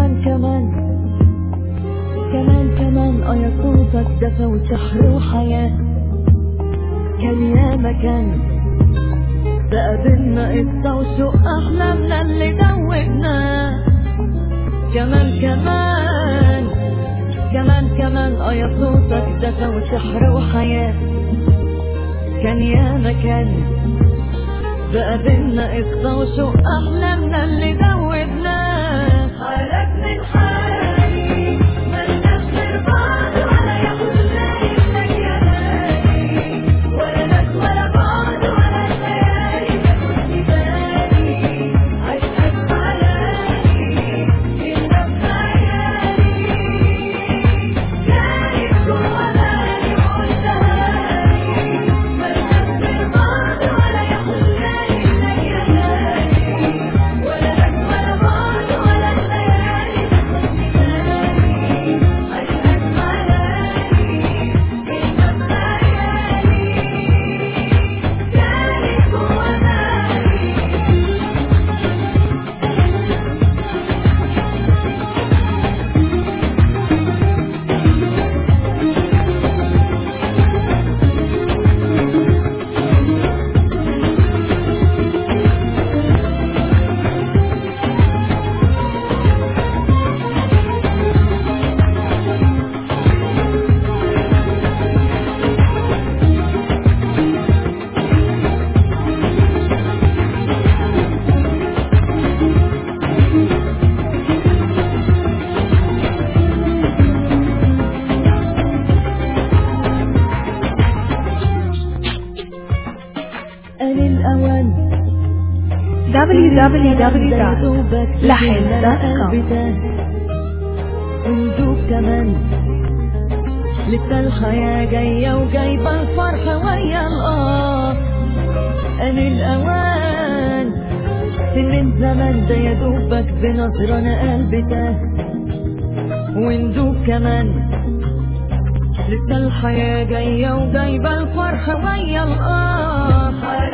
كمان كمان كمان كمان اه يا صوتك دفى وسحر وحياة كان يا مكان بقى بينا قصة وشوق أحلامنا اللي دوبنا كمان كمان كمان كمان اه يا صوتك دفى وسحر وحياة كان يا مكان بقى بينا قصة وشوق أحلامنا اللي دوبنا حالك من حالي ملناش غير بعض ولا ياخد لك يا غالي ولا لك ولا بعض ولا الليالي تاخد بالي عشقك خيالي انت بخيالي كانت جوا بالي وقلتها لي ملناش غير بعض ولا ياخد لك يا غالي ولا لك ولا بعض ولا الليالي تاخد بالي عشقك خيالي انت بخيالي كانت جوا بالي آن الأوان www.لحن.com وندوب كمان لسه الحياة جاية وجايبة الفرحة ويا الآه آن الأوان من زمان ده يا دوبك بنظرة أنا قلبي تاه وندوب كمان لسه الحياة جاية وجايبة الفرحة ويا الآه